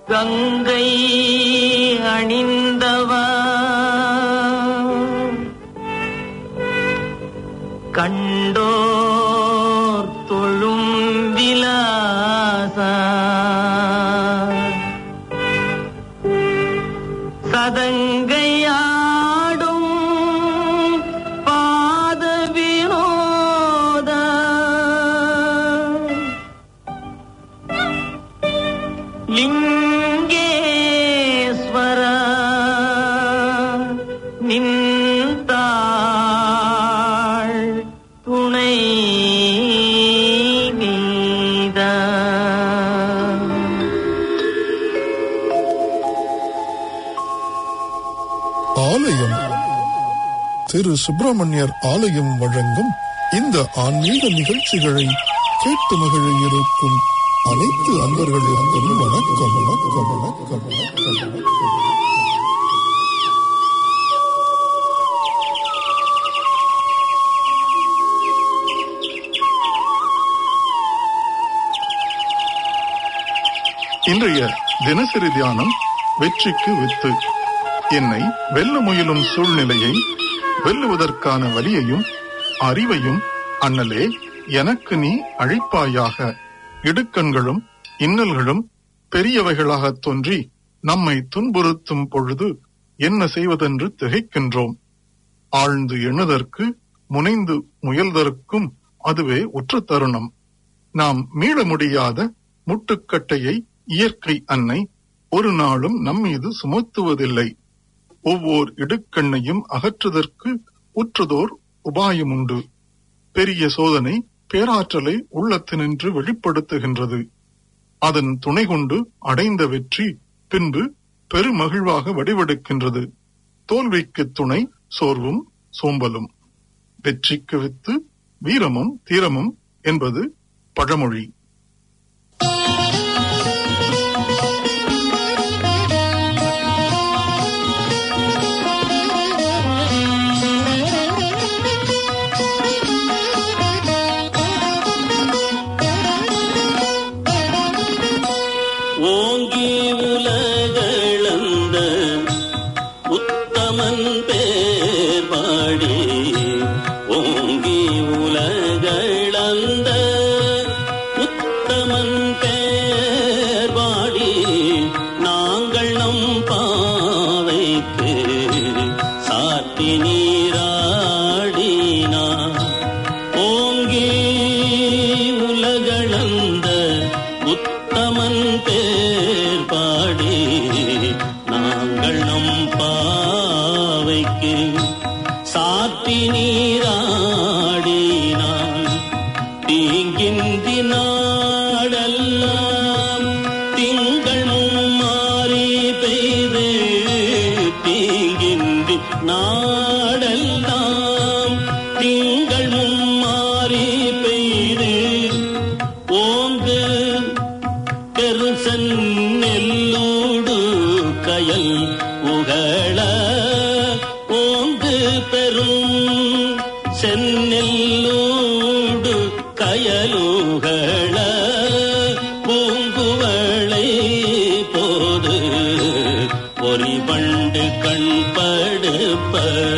கங்கை அணிந்தவா கண்டோர் தொழும் விலாசா சதங்கையாடும் பாத வினோத லிங்கேஸ்வர நின்றாள் துணை நீதா ஆலயம் திரு சுப்பிரமணியர் ஆலயம் வழங்கும் இந்த ஆன்மீக நிகழ்ச்சிகளை கேட்டு மகிழ இருக்கும் அனைத்து அன்பர்களுக்கும் வணக்கம் வணக்கம் வணக்கம் வணக்கம் வணக்கம் இன்றைய தினசரி தியானம் வெற்றிக்கு வித்து என்னை வெல்ல முயலும் சூழ்நிலையை வெல்லுவதற்கான வழியையும் அறிவையும் அண்ணலே எனக்கு நீ அழைப்பாயாக இடுக்கண்களும் இன்னல்களும் பெரியவைகளாக தோன்றி நம்மை துன்புறுத்தும் பொழுது என்ன செய்வதென்று திகைக்கின்றோம் ஆழ்ந்து எண்ணுதற்கு முனைந்து முயல்தற்கும் அதுவே உற்ற தருணம் நாம் மீள முடியாத முட்டுக்கட்டையை இயற்கை அன்னை ஒரு நாளும் நம்மீது சுமத்துவதில்லை ஒவ்வொரு இடுக்கண்ணையும் அகற்றுதற்கு உற்றதோர் உபாயம் உண்டு பெரிய சோதனை பேராற்றலை உள்ளத்தினின்று வெளிப்படுத்துகின்றது அதன் துணை கொண்டு அடைந்த வெற்றி பின்பு பெருமகிழ்வாக வடிவெடுக்கின்றது தோல்விக்கு துணை சோர்வும் சோம்பலும் வெற்றிக்கு வித்து வீரமும் தீரமும் என்பது பழமொழி ஓங்கி உலகளந்த உத்தமன் பேர் பாடி ஓங்கி உலகளந்த உத்தமன் பேர் பாடி நாங்கள் நம் பாவைக்கு சாத்தி நீராடினார் ஓங்கி உலகளந்த உத்தமன் பேர் பாடி நாங்கள் நம் பாவைக்கு சாத்தி நீராடினான் தீங்கின்றி நாடெல்லாம் திங்கள் மும்மாறி பெய்து தீங்கின்றி நாடெல்லாம் திங்கள் மும்மாறி பெய்து ஓங்கு பெருசன் நெல்லூடு கயல் உகள ஓங்கு பெரும் செந்நெல்லூடு கயலுகள பூங்குவளை போது பொறிபண்டு கண்படுப்ப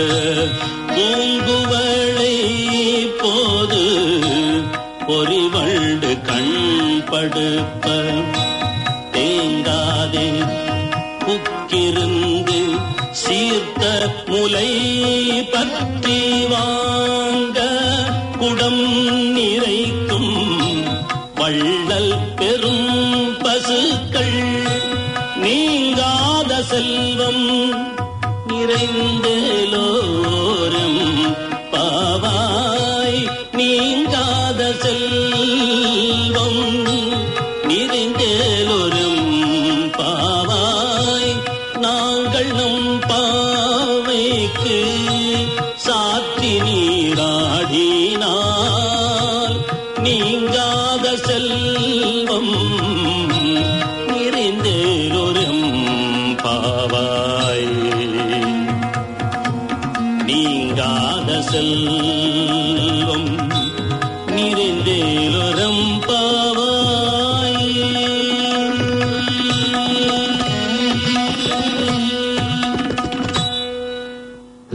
பூங்குவளை போது பொறிவண்டு கண்படுப்ப தேங்காதே புக்கிருந்து சீர்த்த முலை பற்றி வாங்க குடம் நிறைக்கும் வள்ளல் பெரும் பசுக்கள் நீங்காத செல்வம் நிறைந்தேலோரும் பாவாய் நீங்காத செல்வம் நிறைந்தேலோரும் பாவாய் நாங்கள் நம் பாவைக்கு சாத்தி நீராடினால் நீங்காத செல்வம் நிறைந்தேலோரும் பாவாய்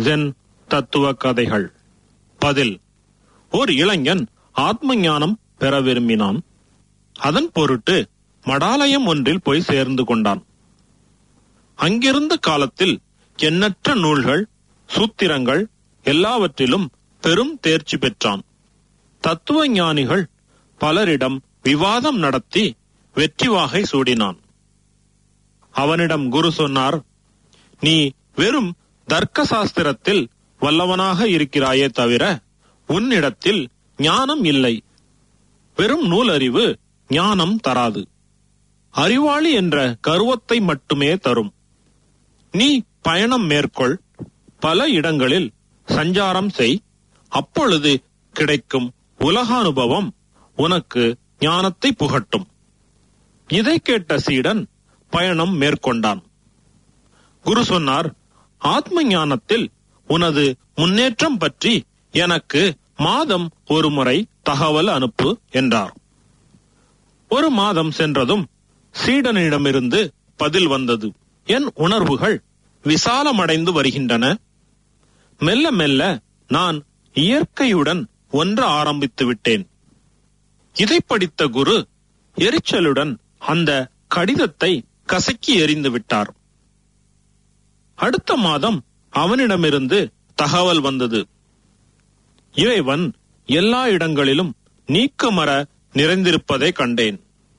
ஜென் தத்துவ கதைகள் பதில் ஒரு இளைஞன் ஆத்ம ஞானம் பெற விரும்பினான் அதன் பொருட்டு மடாலயம் ஒன்றில் போய் சேர்ந்து கொண்டான் அங்கிருந்த காலத்தில் எண்ணற்ற நூல்கள் சூத்திரங்கள் எல்லாவற்றிலும் பெரும் தேர்ச்சி பெற்றான் தத்துவ ஞானிகள் பலரிடம் விவாதம் நடத்தி வெற்றி வாகை சூடினான் அவனிடம் குரு சொன்னார் நீ வெறும் தர்க்க சாஸ்திரத்தில் வல்லவனாக இருக்கிறாயே தவிர உன்னிடத்தில் ஞானம் இல்லை வெறும் நூலறிவு ஞானம் தராது அறிவாளி என்ற கருவத்தை மட்டுமே தரும் நீ பயணம் மேற்கொள் பல இடங்களில் சஞ்சாரம் செய் அப்பொழுது கிடைக்கும் உலகானுபவம் உனக்கு ஞானத்தை புகட்டும் இதை கேட்ட சீடன் பயணம் மேற்கொண்டான் குரு சொன்னார் ஆத்ம ஞானத்தில் உனது முன்னேற்றம் பற்றி எனக்கு மாதம் ஒரு முறை தகவல் அனுப்பு என்றார் ஒரு மாதம் சென்றதும் சீடனிடமிருந்து பதில் வந்தது என் உணர்வுகள் விசாலமடைந்து வருகின்றன மெல்ல மெல்ல நான் இயற்கையுடன் ஒன்ற ஆரம்பித்து விட்டேன் இதை படித்த குரு எரிச்சலுடன் அந்த கடிதத்தை கசக்கி எறிந்து விட்டார் அடுத்த மாதம் அவனிடமிருந்து தகவல் வந்தது இறைவன் எல்லா இடங்களிலும் நீக்கமர நிறைந்திருப்பதை கண்டேன்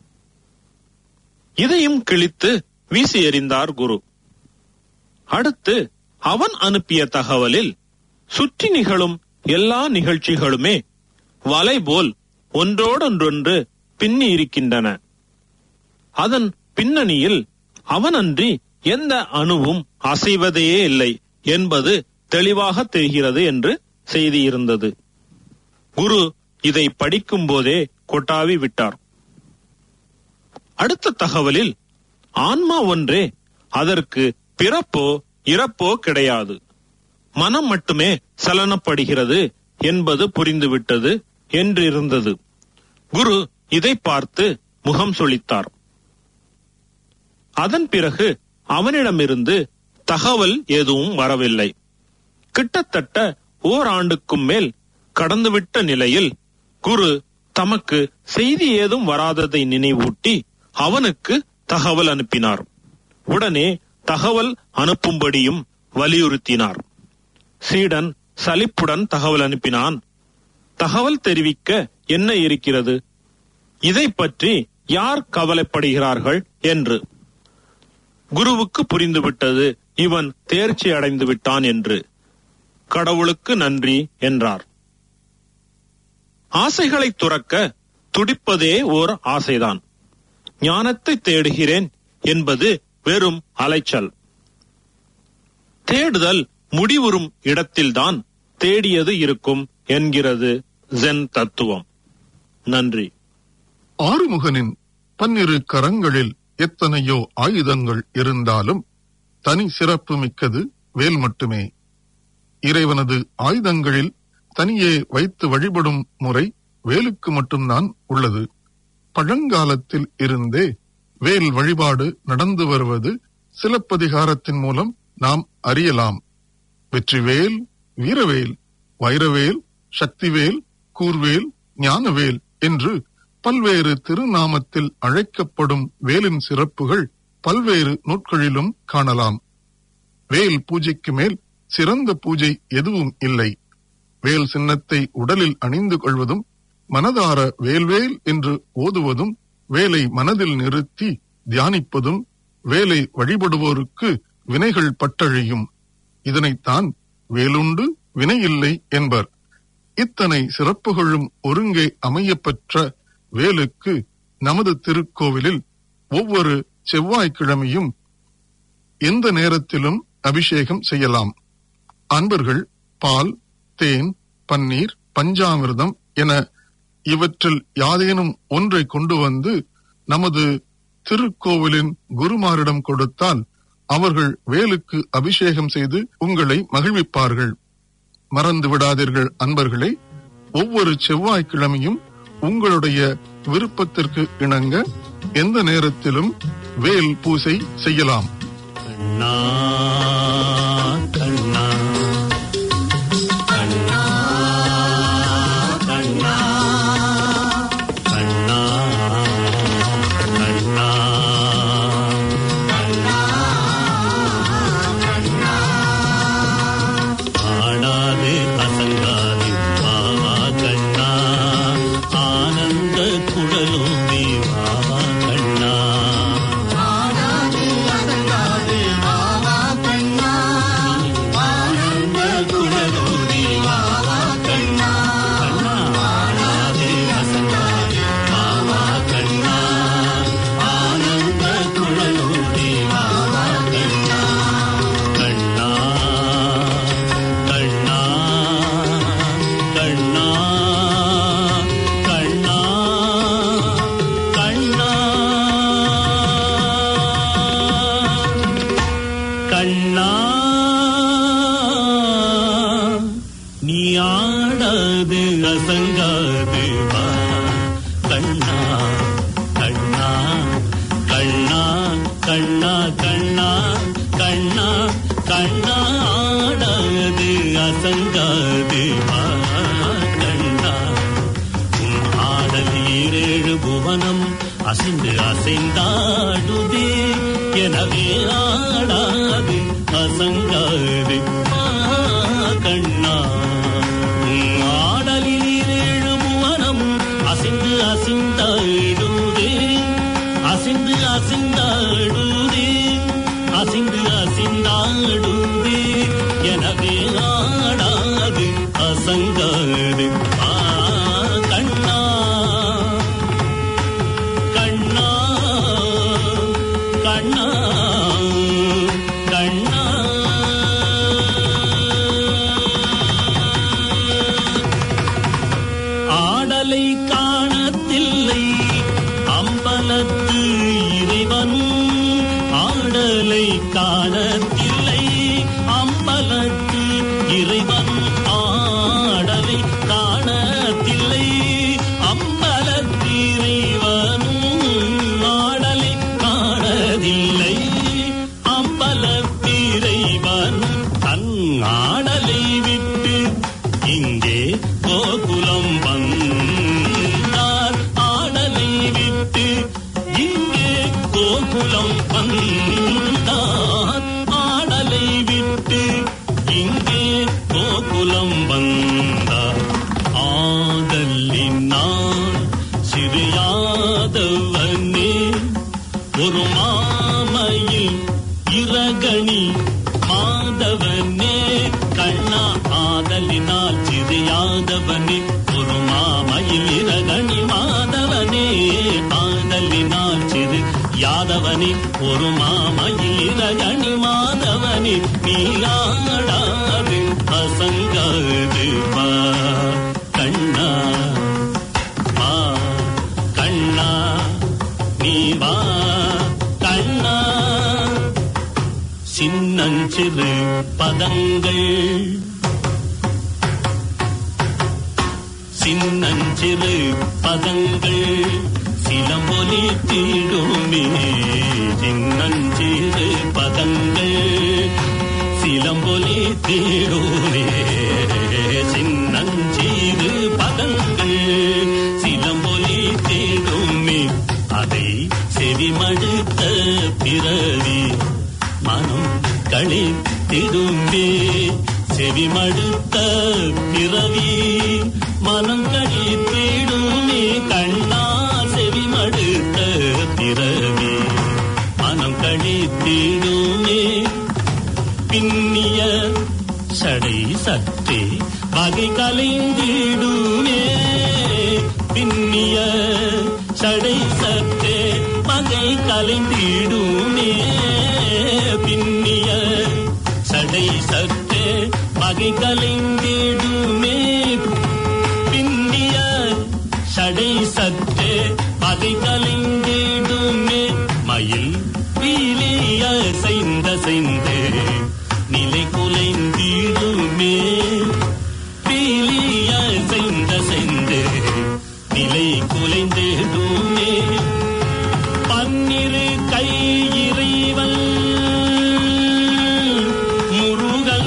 இதையும் கிழித்து வீசி எறிந்தார் குரு அடுத்து அவன் அனுப்பிய தகவலில் சுற்றி நிகழும் எல்லா நிகழ்ச்சிகளுமே வலை போல் ஒன்றோடொன்றொன்று பின்னி இருக்கின்றன அதன் பின்னணியில் அவனன்றி எந்த அணுவும் அசைவதே இல்லை என்பது தெளிவாக தெரிகிறது என்று செய்தி இருந்தது குரு இதை படிக்கும் போதே கொட்டாவி விட்டார் அடுத்த தகவலில் ஆன்மா ஒன்றே அதற்கு பிறப்போ இறப்போ கிடையாது மனம் மட்டுமே சலனப்படுகிறது என்பது புரிந்துவிட்டது என்றிருந்தது குரு இதை பார்த்து முகம் சொலித்தார் அதன் பிறகு அவனிடமிருந்து தகவல் எதுவும் வரவில்லை கிட்டத்தட்ட ஓராண்டுக்கும் மேல் கடந்துவிட்ட நிலையில் குரு தமக்கு செய்தி ஏதும் வராததை நினைவூட்டி அவனுக்கு தகவல் அனுப்பினார் உடனே தகவல் அனுப்பும்படியும் வலியுறுத்தினார் சீடன் சலிப்புடன் தகவல் அனுப்பினான் தகவல் தெரிவிக்க என்ன இருக்கிறது இதை பற்றி யார் கவலைப்படுகிறார்கள் என்று குருவுக்கு புரிந்துவிட்டது இவன் தேர்ச்சி அடைந்து விட்டான் என்று கடவுளுக்கு நன்றி என்றார் ஆசைகளை துறக்க துடிப்பதே ஓர் ஆசைதான் ஞானத்தை தேடுகிறேன் என்பது வெறும் அலைச்சல் தேடுதல் முடிவுறும் இடத்தில்தான் தேடியது இருக்கும் என்கிறது ஜென் தத்துவம் நன்றி ஆறுமுகனின் பன்னிரு கரங்களில் எத்தனையோ ஆயுதங்கள் இருந்தாலும் தனி சிறப்பு மிக்கது வேல் மட்டுமே இறைவனது ஆயுதங்களில் தனியே வைத்து வழிபடும் முறை வேலுக்கு மட்டும்தான் உள்ளது பழங்காலத்தில் இருந்தே வேல் வழிபாடு நடந்து வருவது சிலப்பதிகாரத்தின் மூலம் நாம் அறியலாம் வெற்றிவேல் வீரவேல் வைரவேல் சக்திவேல் கூர்வேல் ஞானவேல் என்று பல்வேறு திருநாமத்தில் அழைக்கப்படும் வேலின் சிறப்புகள் பல்வேறு நூட்களிலும் காணலாம் வேல் பூஜைக்கு மேல் சிறந்த பூஜை எதுவும் இல்லை வேல் சின்னத்தை உடலில் அணிந்து கொள்வதும் மனதார வேல்வேல் என்று ஓதுவதும் வேலை மனதில் நிறுத்தி தியானிப்பதும் வேலை வழிபடுவோருக்கு வினைகள் பட்டழியும் இதனைத்தான் வேலுண்டு வினையில்லை என்பர் இத்தனை சிறப்புகளும் ஒருங்கே அமையப்பெற்ற வேலுக்கு நமது திருக்கோவிலில் ஒவ்வொரு செவ்வாய்க்கிழமையும் எந்த நேரத்திலும் அபிஷேகம் செய்யலாம் அன்பர்கள் பால் தேன் பன்னீர் பஞ்சாமிர்தம் என இவற்றில் யாதேனும் ஒன்றை கொண்டு வந்து நமது திருக்கோவிலின் குருமாரிடம் கொடுத்தால் அவர்கள் வேலுக்கு அபிஷேகம் செய்து உங்களை மகிழ்விப்பார்கள் மறந்து விடாதீர்கள் அன்பர்களே ஒவ்வொரு செவ்வாய்க்கிழமையும் உங்களுடைய விருப்பத்திற்கு இணங்க எந்த நேரத்திலும் வேல் பூசை செய்யலாம் கண்ணா கண்ணா கண்ணா கண்ணா கண்ணா கண்ணா ஆடாது அசங்காது வா கண்ணா உன் ஆடல் ஈரேழு புவனம் அசைந்து அசைந்தாடுதே எனவே ஆடாது அசங்காது வா கண்ணா உன் ஆடலில் ஈரேழு புவனம் அசைந்து அசைந்தாடுதே அசைந்து அசைந்தாடுதே அசைந்து அசைந்தாடுதே எனவே ஆடாது அசங்காது ஆ கண்ணா கண்ணா கண்ணா கண்ணா ஆடலை காணத்தில்லை அம்பலத்து இறைவன் ஆடலை காணத்தில்லை அம்பலத்து இறைவன் ஆடலை காணத்தில்லை அம்பலத்து இறைவனும் ஆடலை காணதில்லை அம்பலத்திரைவனும் தன் ஆடலை விட்டு இங்கே கோகுலம் வந்தார் ஆடலை விட்டு இங்கே கோகுலம் வந்தார் ஆடலை விட்டு இங்கே கோகுலம் வந்தார் ஆதலினால் சிறியாதவனே ஒரு மாமையில் இரகணி மாதவனே கண்ணா ஆதலினால் சிறியாதவனே ஒரு மாமையில் இரகணி மாதவனே ஆதலினால் சிறு யாதவனே ஒரு மாமையில் இரகணி மாதவனே நீலாடாது அசங்காது வா கண்ணா வா கண்ணா நீ வா கண்ணா சின்னஞ்சிறு பதங்கள் சின்னஞ்சிறு பதங்கள் சிலம்பொலி தீடுமே சின்னஞ்சிறு பதங்கள் சிலம்பொலி தீடுமே சின்னஞ்சிறு பதங்கள் சிலம்பொலி தேடுமே அதை செவிமடுத்த பிறவி மனம் கழித்திடுமே செவிமடுத்த பிறவி மனம் கழித்திடுமே கண்ணா செவிமடுத்த பிறவி மனம் கழித்திடுமே பின்னிய சடை சற்றே வகை கலைந்திடுமே பின்னிய சடை சற்றே வகை கலைந்திடுமே பின்னிய சடை சற்றே வகை கலைந்திடுமே பின்னிய சடை சற்றே வகை கலைந்திடுமே மயில் பீலிய செய்த செய்து நிலை குலைந்திடுமே பீலிய செய்த செய்து நிலை குலைந்திடுமே பன்னிரு கை இறைவன் முருகன்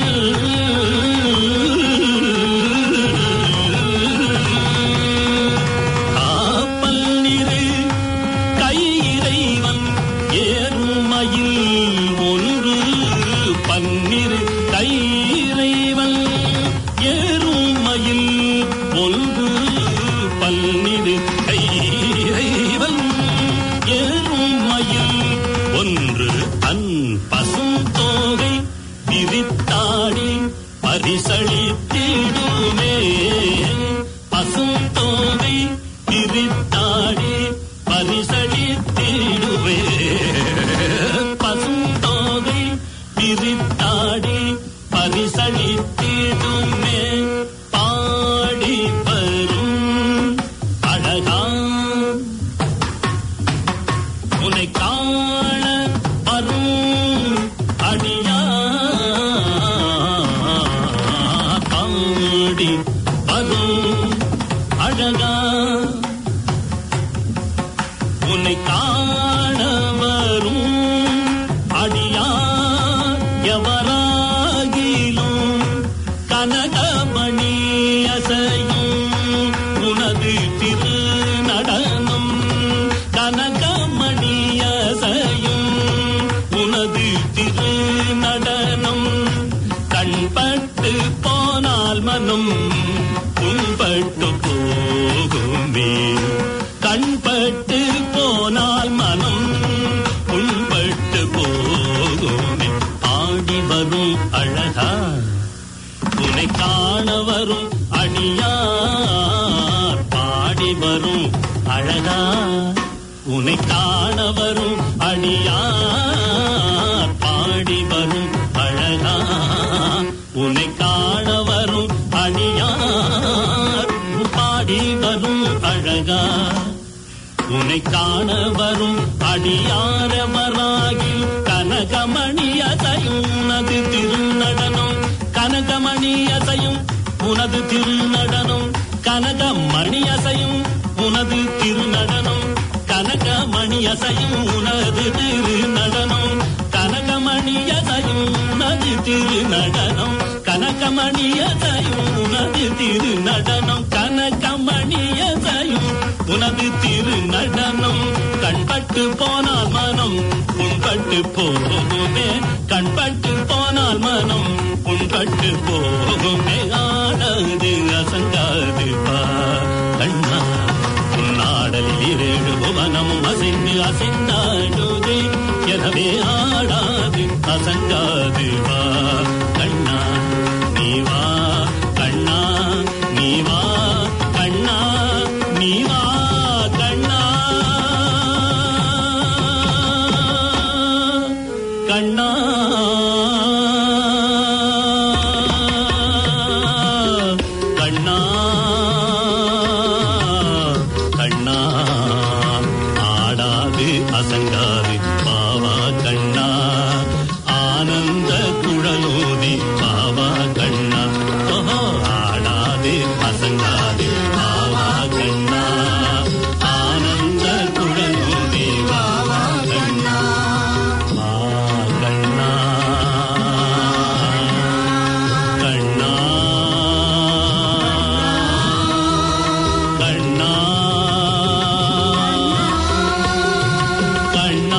காப்பல்லிரு கை இறைவன் ஏறுமயில் ஒன்று பன்னிரு கை இறைவன் ஏறுமயில் ஒன்று பன்னிரு கை இறைவன் ஏறுமயில் ஒன்று தன் பசும் தோகை விரித்தாடி பரிசளித்திடுமே பசும் தோகை விரித்தாடி பரிசளித்திடுவே பசும் தோகை விரித்தாடி பரிசளித்திடுமே பாடி வரும் அழகா உன்னை காண வரும் அடியா காண கண்பட்டு போனால் மனம் புண்பட்டு போகுமே கண்பட்டு போனால் மனம் புண்பட்டு போகுமே ஆடி வரும் அழகா உன்னை காண வரும் அடியார் பாடி வரும் அழகா உன்னை காண வரும் அடியார் பாடி வரும் அழகா உன்னை காண வரும் அடியார் பாடி வரும் அழகா உன்னை காண வரும் அடியாரவராகி கனகமணி அசையும் உனது திருநடனம் கனகமணி அசையும் உனது திருநடனம் கனகமணி அசையும் உனது திருநடனம் கனகமணி அசையும் உனது திருநடனம் கனகமணி அசையும் உனது திருநடனம் கனகமணி அசையும் உனது திருநடனம் கனகமணி அசையும் உனது திருநடனம் கண்பட்டு போனால் மனம் புண்பட்டு போகுமே கண்பட்டு போனால் மனம் புண்பட்டு போகுமே ஆடாது அசங்காது பா கண்ணா உன்னாடலில் இரேழு புவனமும் அசைந்து அசைந்தாடுதே எனவே ஆடாது அசங்காது வா கண்ணா நீ வா கண்ணா நீ வா கண்ணா நீ வா கண்ணா கண்ணா கண்ணா கண்ணா ஆடாது அசங்காது பாவா கண்ணா ஆனந்த குழலோதி பாவா கண்ணா ஓஹோ ஆடாது அசங்காது பாவா கண்ணா ஆனந்த குழலோதி பாவா கண்ணா வா கண்ணா கண்ணா கண்ணா கண்ணா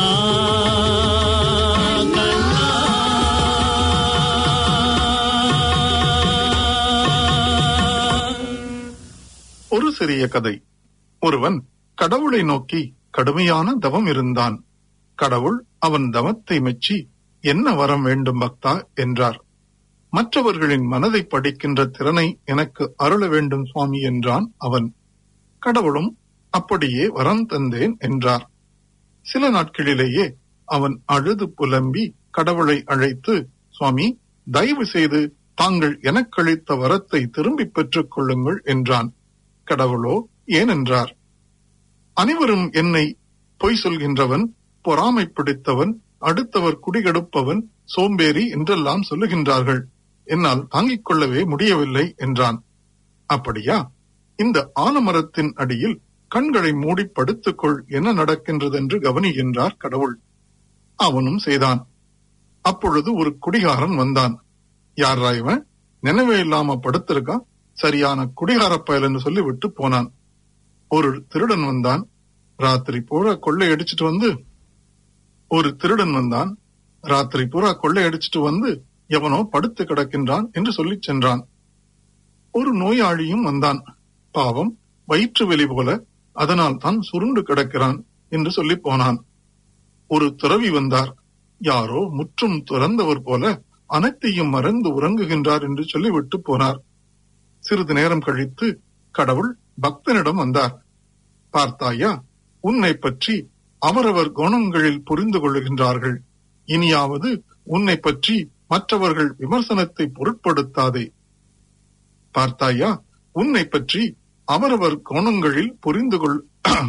கண்ணா ஒரு சிறிய கதை ஒருவன் கடவுளை நோக்கி கடுமையான தவம் இருந்தான் கடவுள் அவன் தவத்தை மெச்சி என்ன வரம் வேண்டும் பக்தா என்றார் மற்றவர்களின் மனதை படிக்கின்ற திறனை எனக்கு அருள வேண்டும் சுவாமி என்றான் அவன் கடவுளும் அப்படியே வரம் தந்தேன் என்றார் சில நாட்களிலேயே அவன் அழுது புலம்பி கடவுளை அழைத்து சுவாமி தயவு செய்து தாங்கள் எனக்களித்த வரத்தை திரும்பிப் பெற்றுக் கொள்ளுங்கள் என்றான் கடவுளோ ஏனென்றார் அனைவரும் என்னை பொய் சொல்கின்றவன் பொறாமை பிடித்தவன் அடுத்தவர் குடிகெடுப்பவன் சோம்பேறி என்றெல்லாம் சொல்லுகின்றார்கள் என்னால் தாங்கிக் கொள்ளவே முடியவில்லை என்றான் அப்படியா இந்த ஆலமரத்தின் அடியில் கண்களை மூடி படுத்துக்கொள் என்ன நடக்கின்றதென்று கவனி என்றார் கடவுள் அவனும் செய்தான் அப்பொழுது ஒரு குடிகாரன் வந்தான் யாரா இவன் நினைவே இல்லாம படுத்திருக்கான் சரியான குடிகார பயல்னு சொல்லி விட்டு போனான் ஒரு திருடன் வந்தான் ராத்திரி பூரா கொள்ளை அடிச்சிட்டு வந்து ஒரு திருடன் வந்தான் ராத்திரி பூரா கொள்ளை அடிச்சிட்டு வந்து எவனோ படுத்து கிடக்கின்றான் என்று சொல்லிச் சென்றான் ஒரு நோயாளியும் வந்தான் பாவம் வயிற்று வெளி போல அதனால் தான் சுருண்டு கிடக்கிறான் என்று சொல்லி போனான் ஒரு துறவி வந்தார் யாரோ முற்றும் துறந்தவர் போல அனைத்தையும் மறந்து உறங்குகின்றார் என்று சொல்லிவிட்டு போனார் சிறிது நேரம் கழித்து கடவுள் பக்தனிடம் வந்தார் பார்த்தாயா உன்னை பற்றி அவரவர் குணங்களில் புரிந்து கொள்ளுகின்றார்கள் இனியாவது உன்னை பற்றி மற்றவர்கள் விமர்சனத்தை பொருட்படுத்தாதே பார்த்தாயா உன்னை பற்றி அவரவர் கோணங்களில் புரிந்து கொள்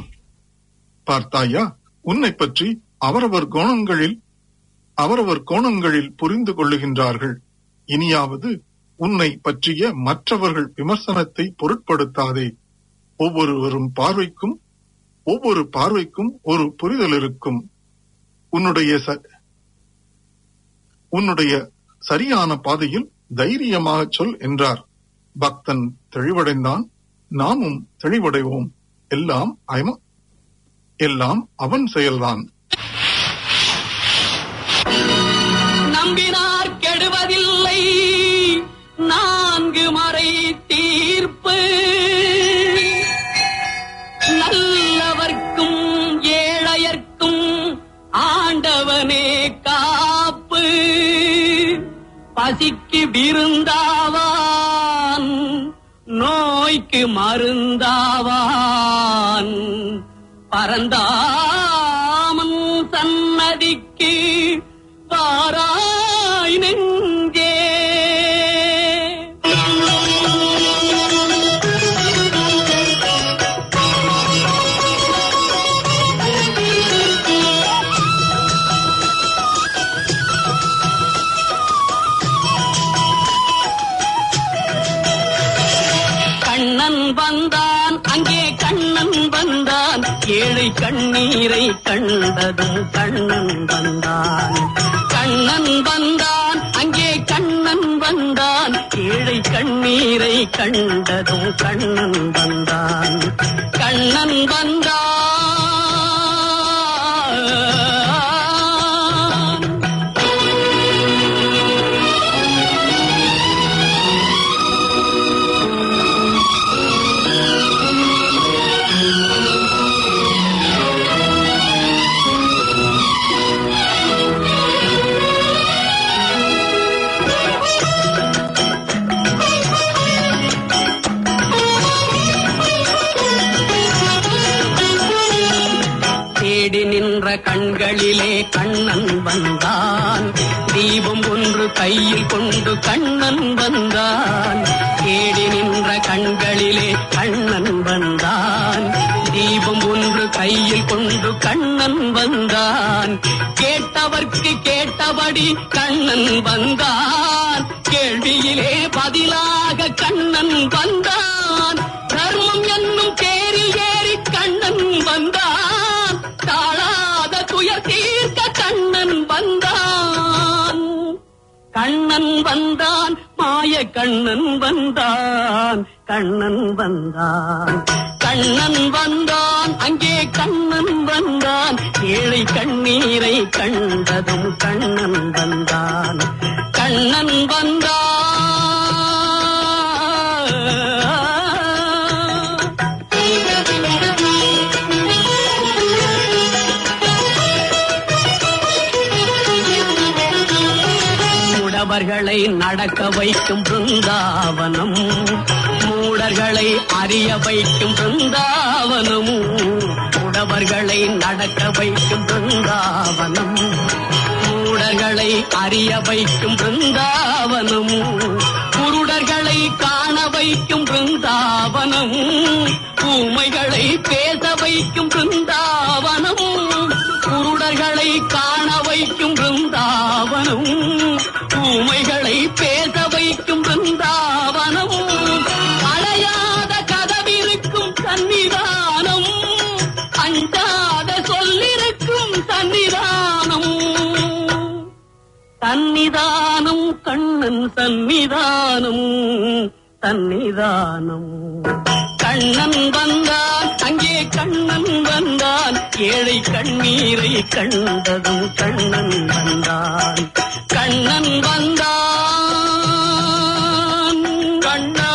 பார்த்தாயா உன்னை பற்றி அவரவர் கோணங்களில் அவரவர் கோணங்களில் புரிந்து கொள்ளுகின்றார்கள் இனியாவது உன்னை பற்றிய மற்றவர்கள் விமர்சனத்தை பொருட்படுத்தாதே ஒவ்வொருவரும் பார்வைக்கும் ஒவ்வொரு பார்வைக்கும் ஒரு புரிதல் இருக்கும் உன்னுடைய ச- உன்னுடைய சரியான பாதையில் தைரியமாக சொல் என்றார் பக்தன் தெளிவடைந்தான் நாமும் தெளிவடைவோம் எல்லாம் அயம- எல்லாம் அவன் செயல்தான் நம்பினார் கெடுவதில்லை பசிக்கு விருந்தாவான் நோய்க்கு மருந்தாவான் பரந்தாமன் சன்னதிக்கு பாராய் நெஞ்சே கண்ணன் வந்தான் அங்கே கண்ணன் வந்தான் ஏழை கண்ணீரை கண்டதும் கண்ணன் வந்தான் கண்ணன் வந்தான் அங்கே கண்ணன் வந்தான் ஏழை கண்ணீரை கண்டதும் கண்ணன் வந்தான் கண்ணன் வந்தான் தேடி நின்ற கண்களிலே கண்ணன் வந்தான் தீபம் ஒன்று கையில் கொண்டு கண்ணன் வந்தான் தேடி நின்ற கண்களிலே கண்ணன் வந்தான் தீபம் ஒன்று கையில் கொண்டு கண்ணன் வந்தான் கேட்டவர்க்கு கேட்டபடி கண்ணன் வந்தான் கேள்வியிலே பதிலாக கண்ணன் வந்தான் தர்மம் என்னும் தேரில் ஏறி கண்ணன் வந்தான் தாழாத துயர் தீர்க்க கண்ணன் வந்தான் கண்ணன் வந்தான் மாய கண்ணன் வந்தான் கண்ணன் வந்தான் கண்ணன் வந்தான் அங்கே கண்ணன் வந்தான் ஏழை கண்ணீரை கண்டதும் கண்ணன் வந்தான் கண்ணன் வந்தான் மூடவர்களை நடக்க வைக்கும் பிருந்தாவனம் மூடர்களை அறிய வைக்கும் பிருந்தாவனம் மூடவர்களை நடக்க வைக்கும் பிருந்தாவனம் மூடர்களை அறிய வைக்கும் பிருந்தாவனம் குருடர்களை காண வைக்கும் பிருந்தாவனம் ஊமைகளை பேச வைக்கும் பிருந்தாவனம் குருடர்களை காண வைக்கும் பிருந்தாவனம் ஊமைகளை பேச வைக்கும் பிருந்தாவனம் அடையாத கதவிருக்கும் சன்னிதானம் அஞ்சாத சொல்லிருக்கும் சன்னிதானம் சன்னிதானம் கண்ணன் சன்னிதானம் சன்னிதானம் கண்ணன் வந்தான் அங்கே கண்ணன் வந்தான் ஏழை கண்ணீரை கண்டதும் கண்ணன் வந்தான் கண்ணன் வந்தான் கண்ணா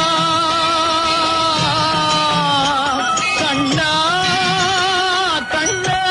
கண்ணா கண்ணா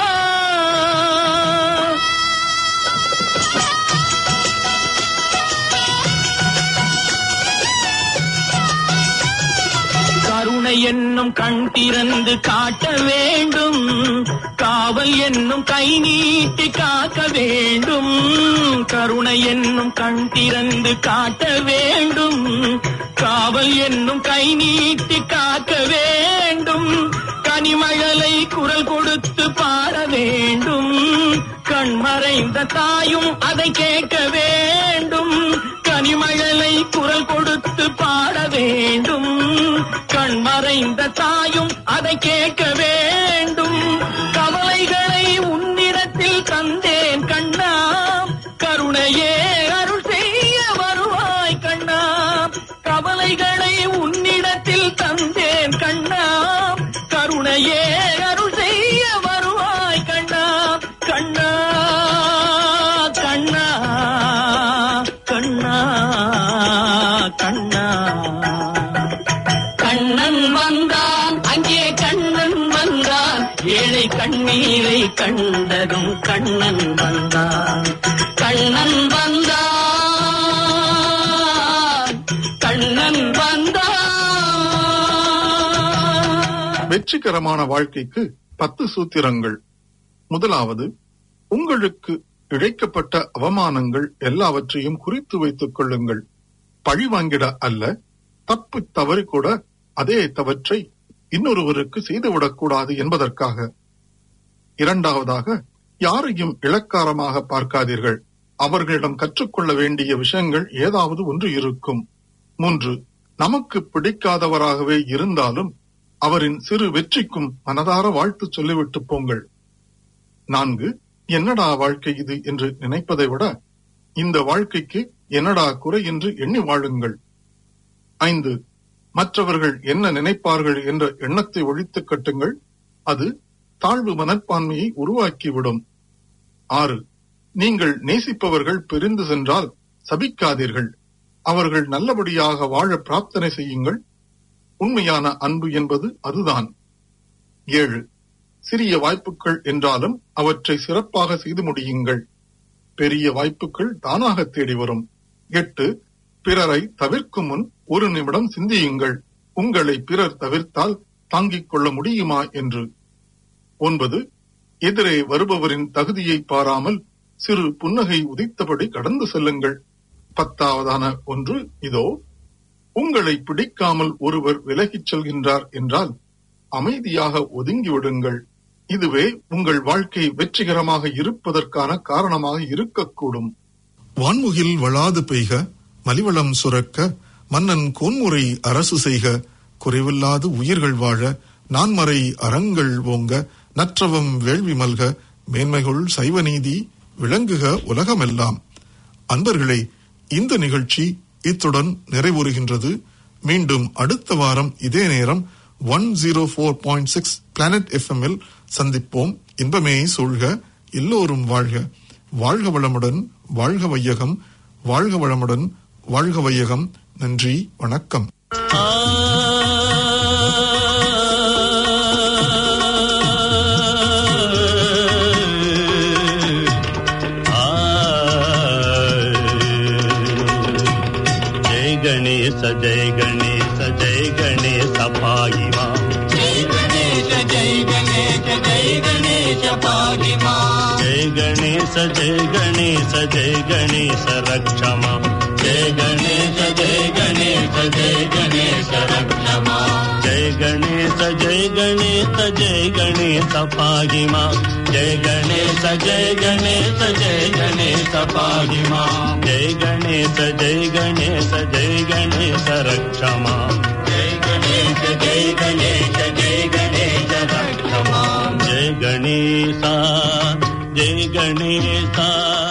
கருணை என்னும் கண் திறந்து காட்ட வேண்டும் காவல் என்னும் கை நீட்டி காக்க வேண்டும் கருணை என்னும் கண் திறந்து காட்ட வேண்டும் காவல் என்னும் கை நீட்டி காக்க வேண்டும் கனிமழலை குரல் கொடுத்து பாட வேண்டும் கண்மறைந்த தாயும் அதை கேட்க வேண்டும் கனிமழலை குரல் கொடுத்து பாட வேண்டும் கண்மறைந்த தாயும் அதை கேட்க வேண்டும் கவலைகளை உன்னிடத்தில் தந்தேன் கண்ணா கருணையே அருள் செய்ய வருவாய் கண்ணா கவலைகளை உன்னிடத்தில் தந்தேன் கண்ணா கருணையே அருள் செய்ய வருவாய் கண்ணா கண்ணா கண்ணா கண்ணா கண்ணா கண்ணன் வந்தான் அங்கே கண்ணன் வந்தான் ஏழை கண்ணீரை கண்டதும் கண்ணன் வந்தான் கண்ணன் வந்தான் வெற்றிகரமான வாழ்க்கைக்கு பத்து சூத்திரங்கள் முதலாவது உங்களுக்கு இழைக்கப்பட்ட அவமானங்கள் எல்லாவற்றையும் குறித்து வைத்துக் கொள்ளுங்கள் பழி வாங்கிட அல்ல தப்பு தவறு கூட அதே தவற்றை இன்னொருவருக்கு செய்துவிடக்கூடாது என்பதற்காக இரண்டாவதாக யாரையும் இளக்காரமாக பார்க்காதீர்கள் அவர்களிடம் கற்றுக்கொள்ள வேண்டிய விஷயங்கள் ஏதாவது ஒன்று இருக்கும் மூன்று நமக்கு பிடிக்காதவராகவே இருந்தாலும் அவரின் சிறு வெற்றிக்கும் மனதார வாழ்த்து சொல்லிவிட்டு போங்கள் நான்கு என்னடா வாழ்க்கை இது என்று நினைப்பதை விட இந்த வாழ்க்கைக்கு என்னடா குறை என்று எண்ணி வாழுங்கள் ஐந்து மற்றவர்கள் என்ன நினைப்பார்கள் என்ற எண்ணத்தை ஒழித்துக் கட்டுங்கள் அது தாழ்வு மனப்பான்மையை உருவாக்கிவிடும் ஆறு நீங்கள் நேசிப்பவர்கள் பிரிந்து சென்றால் சபிக்காதீர்கள் அவர்கள் நல்லபடியாக வாழ பிரார்த்தனை செய்யுங்கள் உண்மையான அன்பு என்பது அதுதான் ஏழு சிறிய வாய்ப்புகள் என்றாலும் அவற்றை சிறப்பாக செய்து முடியுங்கள் பெரிய வாய்ப்புகள் தானாக தேடி வரும் எட்டு பிறரை தவிர்க்கும் முன் ஒரு நிமிடம் சிந்தியுங்கள் உங்களை பிறர் தவிர்த்தால் தாங்கிக் கொள்ள முடியுமா என்று ஒன்பது எதிரே வருபவரின் தகுதியை பாராமல் சிறு புன்னகை உதித்தபடி கடந்து செல்லுங்கள் பத்தாவதான ஒன்று இதோ உங்களை பிடிக்காமல் ஒருவர் விலகிச் செல்கின்றார் என்றால் அமைதியாக ஒதுங்கிவிடுங்கள் இதுவே உங்கள் வாழ்க்கை வெற்றிகரமாக இருப்பதற்கான காரணமாக இருக்கக்கூடும் வான்முகில் வளாது பெய்க மலிவளம் சுரக்க மன்னன் கோன்முறை அரசு செய்க குறைவில்லாது உயிர்கள் வாழ நான்மறை அறங்கள் ஓங்க நற்றவம் வேள்வி மல்க மேன்மைகள் சைவநீதி விளங்குக உலகமெல்லாம் அன்பர்களே இந்த நிகழ்ச்சி இத்துடன் நிறைவுறுகின்றது மீண்டும் அடுத்த வாரம் இதே நேரம் one zero four point six planet எஃப்எம்மில் சந்திப்போம் இன்பமே சூழ்க எல்லோரும் வாழ்க வாழ்க வளமுடன் வாழ்க வையகம் வாழ்க வளமுடன் வாழ்க வையகம் நன்றி வணக்கம் जय गणेश जय गणेश जय गणेश पाहि मां जय गणेश जय गणेश जय गणेश पाहि मां जय गणेश जय गणेश जय गणेश रक्ष मां जय गणेश जय गणेश जय गणेश रक्ष मां जय गणेश जय गणेश जय गणेश पाहि मां जय गणेश जय गणेश जय गणेश पाहि मां जय गणेश जय गणेश जय गणेश रक्ष मां जय गणेश जय गणेश जय गणेश रक्ष मां जय गणेशा जय गणेश